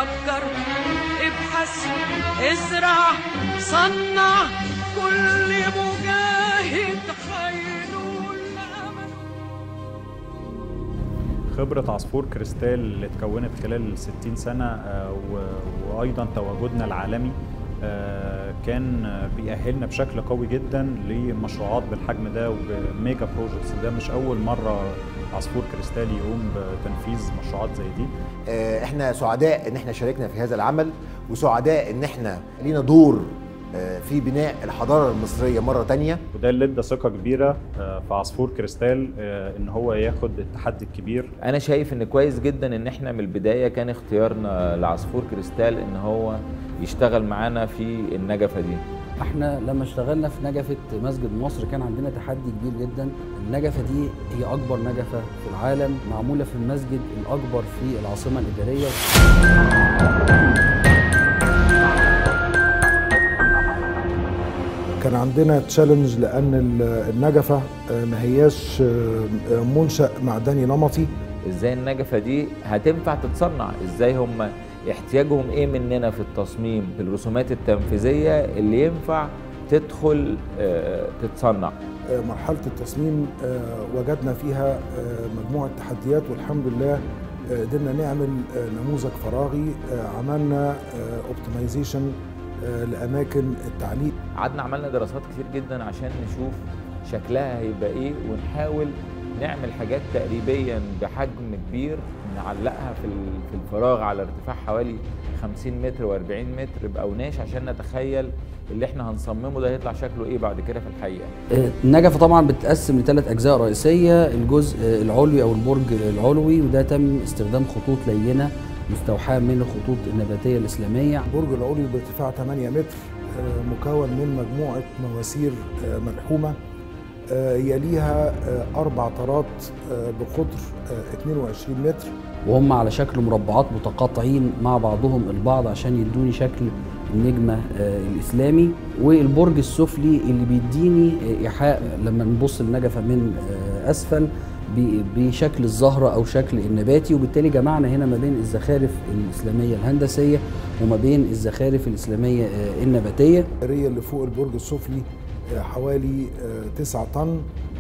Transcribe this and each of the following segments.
فكر ابحث ازرع صنع كل مجاهد خير الأمل خبرة عصفور كريستال اللي اتكونت خلال 60 سنة آه، و- وأيضا تواجدنا العالمي آه، كان آه، بيأهلنا بشكل قوي جدا لمشروعات بالحجم ده وبميجا بروجكتس ده مش أول مرة عصفور كريستال يقوم بتنفيذ مشروعات زي دي آه، احنا سعداء ان احنا شاركنا في هذا العمل وسعداء ان احنا لينا دور آه، في بناء الحضاره المصريه مره تانية وده اللي ادى ثقة كبيرة آه، في عصفور كريستال آه، إن هو ياخد التحدي الكبير انا شايف ان كويس جدا ان احنا من البدايه كان اختيارنا لعصفور كريستال ان هو يشتغل معانا في النجفه دي احنا لما اشتغلنا في نجفة مسجد مصر كان عندنا تحدي كبير جدا النجفة دي هي أكبر نجفة في العالم معمولة في المسجد الأكبر في العاصمة الإدارية كان عندنا تشالنج لان ال- النجفه آه، ما هياش آه، آه، منشا معدني نمطي ازاي النجفه دي هتنفع تتصنع ازاي هم احتياجهم ايه مننا في التصميم في الرسومات التنفيذيه اللي ينفع تدخل آه، تتصنع آه، مرحله التصميم آه، وجدنا فيها آه، مجموعه تحديات والحمد لله آه، قدرنا نعمل آه، نموذج فراغي آه، عملنا اوبتمايزيشن لاماكن التعليق قعدنا عملنا دراسات كتير جدا عشان نشوف شكلها هيبقى ايه ونحاول نعمل حاجات تقريبيا بحجم كبير نعلقها في ال- في الفراغ على ارتفاع حوالي 50 متر و40 متر باوناش عشان نتخيل اللي احنا هنصممه ده هيطلع شكله ايه بعد كده في الحقيقه آه، النجفة طبعا بتتقسم لثلاث أجزاء رئيسية الجزء العلوي أو البرج العلوي وده تم استخدام خطوط لينة مستوحاة من الخطوط النباتية الإسلامية البرج العلوي بارتفاع 8 متر آه، مكون من مجموعه مواسير آه، ملحومه آه، يليها آه، اربع طارات آه، بقطر آه، 22 متر وهم على شكل مربعات متقاطعين مع بعضهم البعض عشان يدوني شكل النجمة آه، الإسلامي والبرج السفلي اللي بيديني آه، إيحاء لما نبص النجفة من آه، أسفل ب- بشكل الزهرة أو شكل النباتي وبالتالي جمعنا هنا ما بين الزخارف الإسلامية الهندسية وما بين الزخارف الإسلامية آه، النباتية الريه اللي فوق البرج السفلي آه، حوالي 9 طن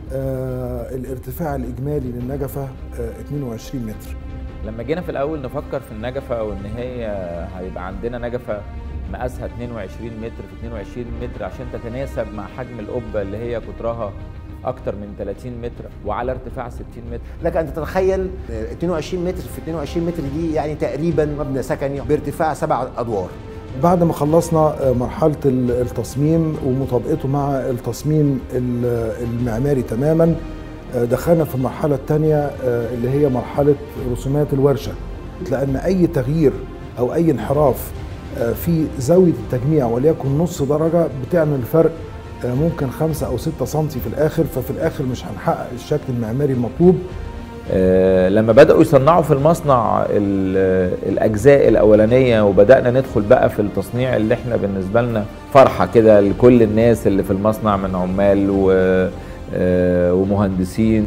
آه، الارتفاع الاجمالي للنجفه آه، 22 متر لما جينا في الاول نفكر في النجفه وان هي هيبقى عندنا نجفه مقاسها 22 متر في 22 متر عشان تتناسب مع حجم القبه اللي هي قطرها اكتر من 30 متر وعلى ارتفاع 60 متر لك ان تتخيل آه، 22 متر في 22 متر دي يعني تقريبا مبنى سكني بارتفاع سبع ادوار بعد ما خلصنا آه، مرحله ال- التصميم ومطابقته مع التصميم ال- المعماري تماما آه، دخلنا في المرحله الثانيه اللي هي مرحله رسومات الورشه لان اي تغيير او اي انحراف آه، في زاويه التجميع وليكن نص درجه بتعمل فرق آه، ممكن خمسة أو ستة سنتي في الآخر ففي الآخر مش هنحقق الشكل المعماري المطلوب آه، لما بدأوا يصنعوا في المصنع ال- الأجزاء الأولانية وبدأنا ندخل بقى في التصنيع اللي احنا بالنسبة لنا فرحة كده لكل الناس اللي في المصنع من عمال و آه، ومهندسين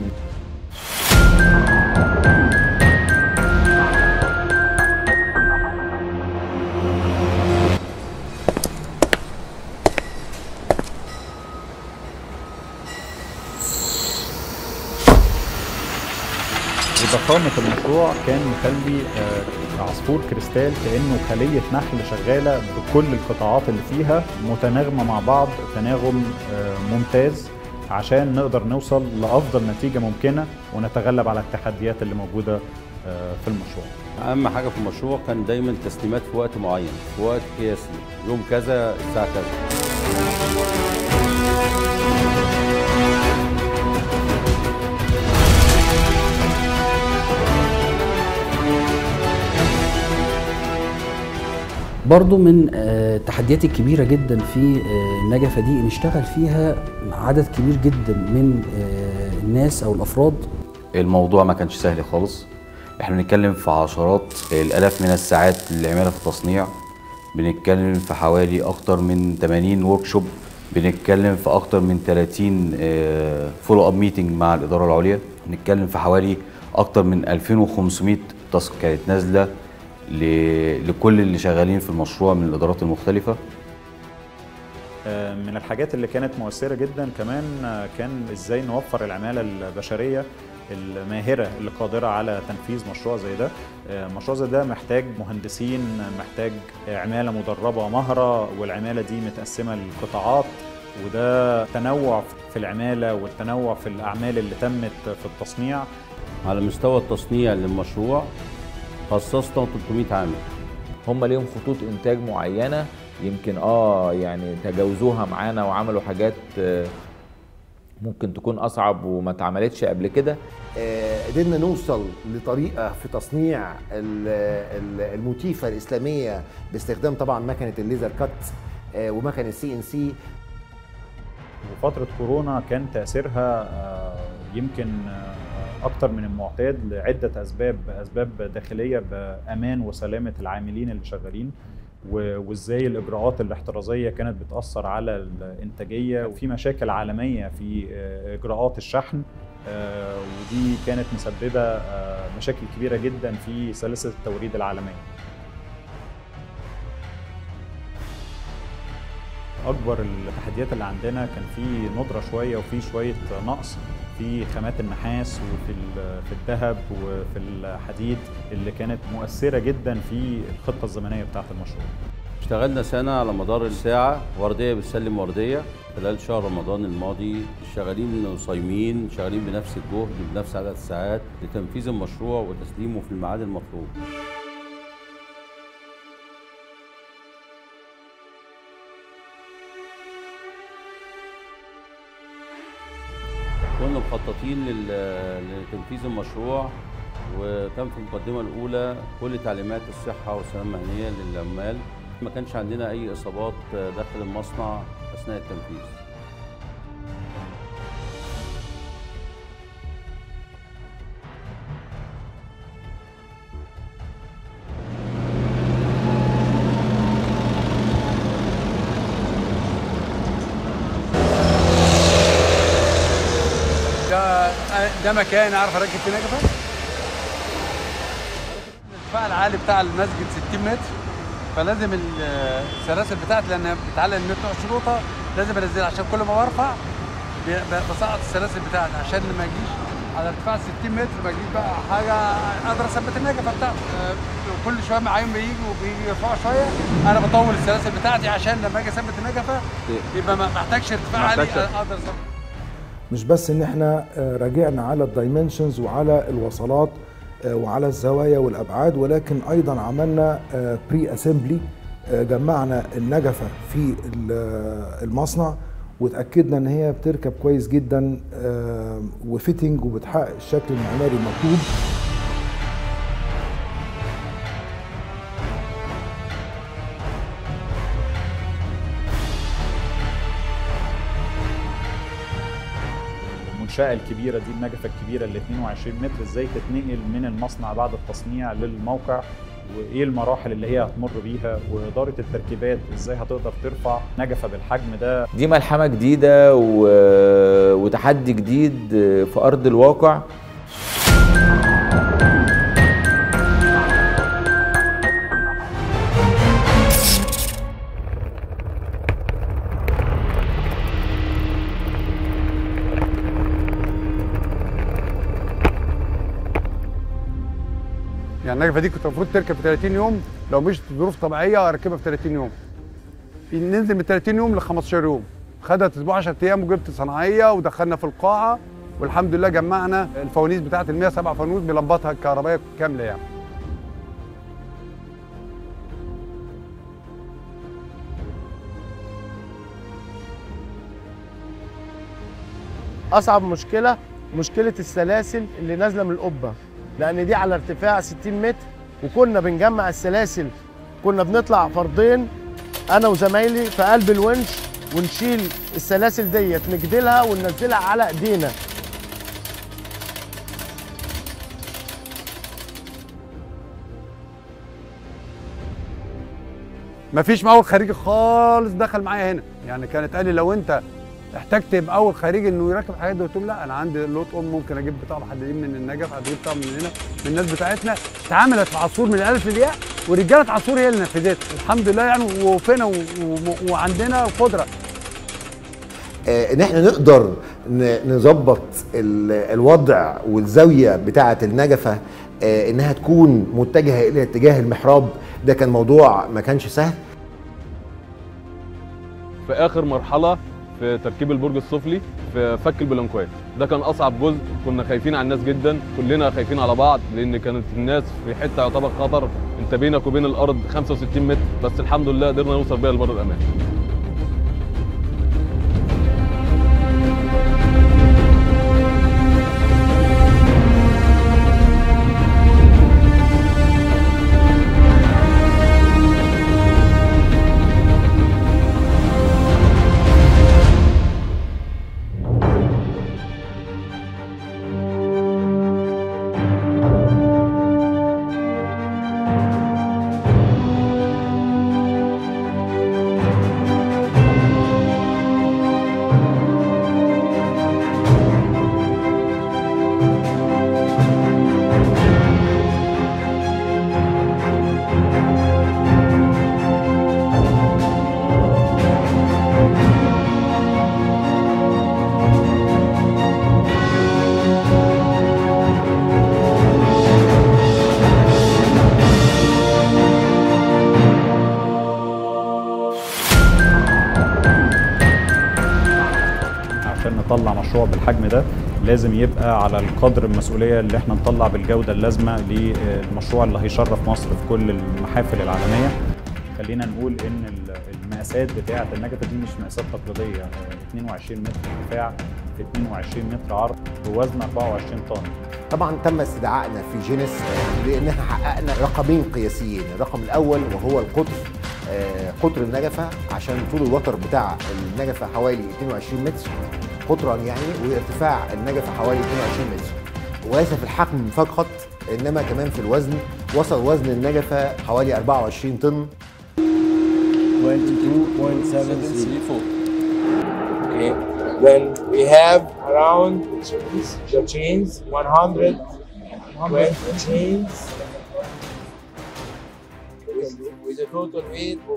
وضخامة المشروع كان مخلي آه، عصفور كريستال كأنه خلية نحل شغالة بكل القطاعات اللي فيها متناغمة مع بعض تناغم آه، ممتاز عشان نقدر نوصل لأفضل نتيجة ممكنة ونتغلب على التحديات اللي موجودة آه، في المشروع اهم حاجه في المشروع كان دايما تسليمات في وقت معين في وقت قياسي يوم كذا الساعه كذا برضو من آه، التحديات الكبيرة جدا في آه، النجفة دي نشتغل فيها عدد كبير جدا من آه، الناس أو الأفراد الموضوع ما كانش سهل خالص احنا بنتكلم في عشرات الالاف من الساعات اللي عملها في التصنيع بنتكلم في حوالي اكتر من 80 ورك شوب بنتكلم في اكتر من 30 فولو اب ميتنج مع الاداره العليا بنتكلم في حوالي اكتر من 2500 تاسك كانت نازله ل- لكل اللي شغالين في المشروع من الادارات المختلفه آه، من الحاجات اللي كانت مؤثرة جدا كمان آه، كان ازاي نوفر العمالة البشرية الماهرة اللي قادرة على تنفيذ مشروع زي ده آه، مشروع زي ده محتاج مهندسين محتاج عمالة مدربة مهرة والعمالة دي متقسمة لقطاعات وده تنوع في العمالة والتنوع في الأعمال اللي تمت في التصنيع على مستوى التصنيع للمشروع خصصنا 300 عامل هم ليهم خطوط انتاج معينه يمكن اه يعني تجاوزوها معانا وعملوا حاجات آه، ممكن تكون اصعب وما اتعملتش قبل كده آه، قدرنا نوصل لطريقه في تصنيع ال- ال- الموتيفه الاسلاميه باستخدام طبعا مكنه الليزر كات آه، ومكنه السي ان سي وفترة كورونا كان تأثيرها آه، يمكن آه، أكتر من المعتاد لعدة أسباب أسباب داخلية بأمان وسلامة العاملين اللي شغالين و- وإزاي الإجراءات الاحترازية كانت بتأثر على الإنتاجية وفي مشاكل عالمية في آه، إجراءات الشحن آه، ودي كانت مسببة آه، مشاكل كبيرة جدا في سلاسل التوريد العالمية اكبر التحديات اللي عندنا كان في ندره شويه وفي شويه نقص في خامات النحاس وفي ال- في الذهب وفي الحديد اللي كانت مؤثره جدا في الخطه الزمنيه بتاعه المشروع اشتغلنا سنة على مدار الساعة وردية بتسلم وردية خلال شهر رمضان الماضي شغالين صايمين شغالين بنفس الجهد بنفس عدد الساعات لتنفيذ المشروع وتسليمه في الميعاد المطلوب كنا مخططين لل- لتنفيذ المشروع وكان في المقدمة الأولى كل تعليمات الصحة والسلامة المهنية للعمال ما كانش عندنا أي إصابات داخل المصنع أثناء التنفيذ ده ده مكان اعرف اركب فيه نجفه الارتفاع العالي بتاع المسجد 60 متر فلازم ال- السلاسل بتاعتي لان بتعلق النت شروطها لازم انزلها عشان كل ما برفع بي- ب- بسقط السلاسل بتاعتي عشان ما اجيش على ارتفاع 60 متر ما اجيش بقى حاجه اقدر اثبت النجفه بتاعتي آه، كل شويه معايم بيجي وبيجي يرفعوا شويه انا بطول السلاسل بتاعتي عشان لما اجي اثبت النجفه يبقى ما محتاجش ارتفاع عالي اقدر اثبت مش بس ان احنا آه، راجعنا على الدايمنشنز وعلى الوصلات آه، وعلى الزوايا والابعاد ولكن ايضا عملنا بري اسمبلي جمعنا النجفه في ال- آه، المصنع وتاكدنا ان هي بتركب كويس جدا آه، وفيتنج وبتحقق الشكل المعماري المطلوب المنشاه الكبيره دي النجفه الكبيره اللي 22 متر ازاي تتنقل من المصنع بعد التصنيع للموقع وايه المراحل اللي هي هتمر بيها واداره التركيبات ازاي هتقدر ترفع نجفه بالحجم ده دي ملحمه جديده و... وتحدي جديد في ارض الواقع يعني النجفه دي كنت المفروض تركب في 30 يوم لو مش ظروف طبيعيه اركبها في 30 يوم ننزل من 30 يوم ل 15 يوم خدت اسبوع 10 ايام وجبت صناعيه ودخلنا في القاعه والحمد لله جمعنا الفوانيس بتاعت ال 107 فانوس بلمباتها الكهربائيه كامله يعني اصعب مشكله مشكله السلاسل اللي نازله من القبه لان دي على ارتفاع 60 متر وكنا بنجمع السلاسل كنا بنطلع فردين انا وزمايلي في قلب الونش ونشيل السلاسل ديت نجدلها وننزلها على ايدينا مفيش مقاول خارجي خالص دخل معايا هنا يعني كانت قال لي لو انت احتجت باول خريج انه يركب الحاجات دي قلت لهم لا انا عندي لوت ام ممكن اجيب بطاقه محددين من النجف اجيب بطاقه من هنا من الناس بتاعتنا اتعملت في عصفور من الالف للياء ورجاله عصفور هي اللي نفذتها الحمد لله يعني ووفينا و- و- وعندنا قدره آه، ان احنا نقدر ن- نظبط ال- الوضع والزاويه بتاعه النجفه آه، انها تكون متجهه الى اتجاه المحراب ده كان موضوع ما كانش سهل في اخر مرحله في تركيب البرج السفلي في فك البلانكوات ده كان اصعب جزء كنا خايفين على الناس جدا كلنا خايفين على بعض لان كانت الناس في حته يعتبر خطر انت بينك وبين الارض 65 متر بس الحمد لله قدرنا نوصل بيها لبر الامان عشان نطلع مشروع بالحجم ده لازم يبقى على القدر المسؤوليه اللي احنا نطلع بالجوده اللازمه للمشروع اللي هيشرف مصر في كل المحافل العالميه خلينا نقول ان ال- المقاسات بتاعه النجفه دي مش مقاسات تقليديه آه، 22 متر ارتفاع في 22 متر عرض بوزن 24 طن طبعا تم استدعائنا في جينيس آه، لاننا حققنا رقمين قياسيين الرقم الاول وهو القطر آه، قطر النجفه عشان طول الوتر بتاع النجفه حوالي 22 متر قطرا يعني وارتفاع النجفه حوالي 22 متر وليس في الحجم فقط انما كمان في الوزن وصل وزن النجفه حوالي 24 طن 22.73. Okay. Then we have around the chains, 100 chains with, with a total weight of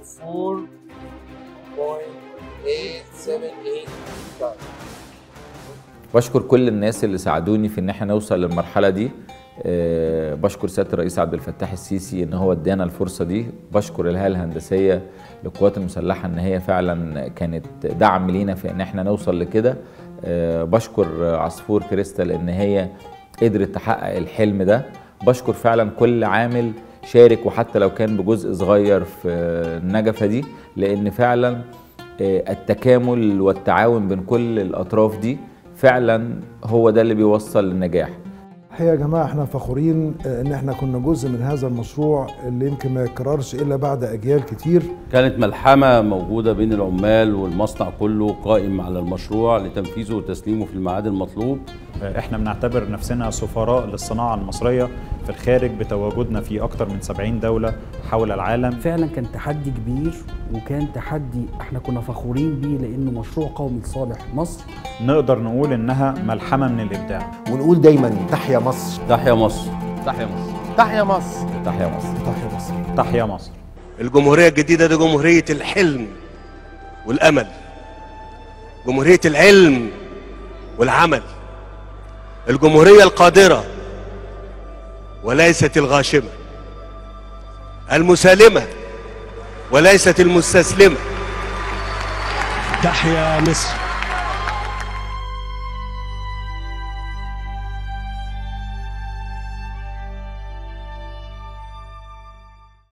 4.878 tons. بشكر كل الناس اللي ساعدوني في ان احنا نوصل للمرحله دي آه، بشكر سياده الرئيس عبد الفتاح السيسي ان هو ادانا الفرصه دي بشكر الهيئه الهندسيه للقوات المسلحه ان هي فعلا كانت دعم لينا في ان احنا نوصل لكده آه، بشكر عصفور كريستال ان هي قدرت تحقق الحلم ده بشكر فعلا كل عامل شارك وحتى لو كان بجزء صغير في النجفه دي لان فعلا آه، التكامل والتعاون بين كل الاطراف دي فعلا هو ده اللي بيوصل للنجاح الحقيقه يا جماعه احنا فخورين آه، ان احنا كنا جزء من هذا المشروع اللي يمكن ما يتكررش الا بعد اجيال كتير كانت ملحمة موجودة بين العمال والمصنع كله قائم على المشروع لتنفيذه وتسليمه في الميعاد المطلوب احنا بنعتبر نفسنا سفراء للصناعه المصريه في الخارج بتواجدنا في اكثر من 70 دوله حول العالم فعلا كان تحدي كبير وكان تحدي احنا كنا فخورين بيه لانه مشروع قومي لصالح مصر نقدر نقول انها ملحمه من الابداع ونقول دايما تحيا مصر تحيا مصر تحيا مصر تحيا مصر تحيا مصر تحيا مصر تحيا مصر الجمهورية الجديدة دي جمهورية الحلم والأمل جمهورية العلم والعمل الجمهورية القادرة وليست الغاشمة المسالمة وليست المستسلمة تحيا مصر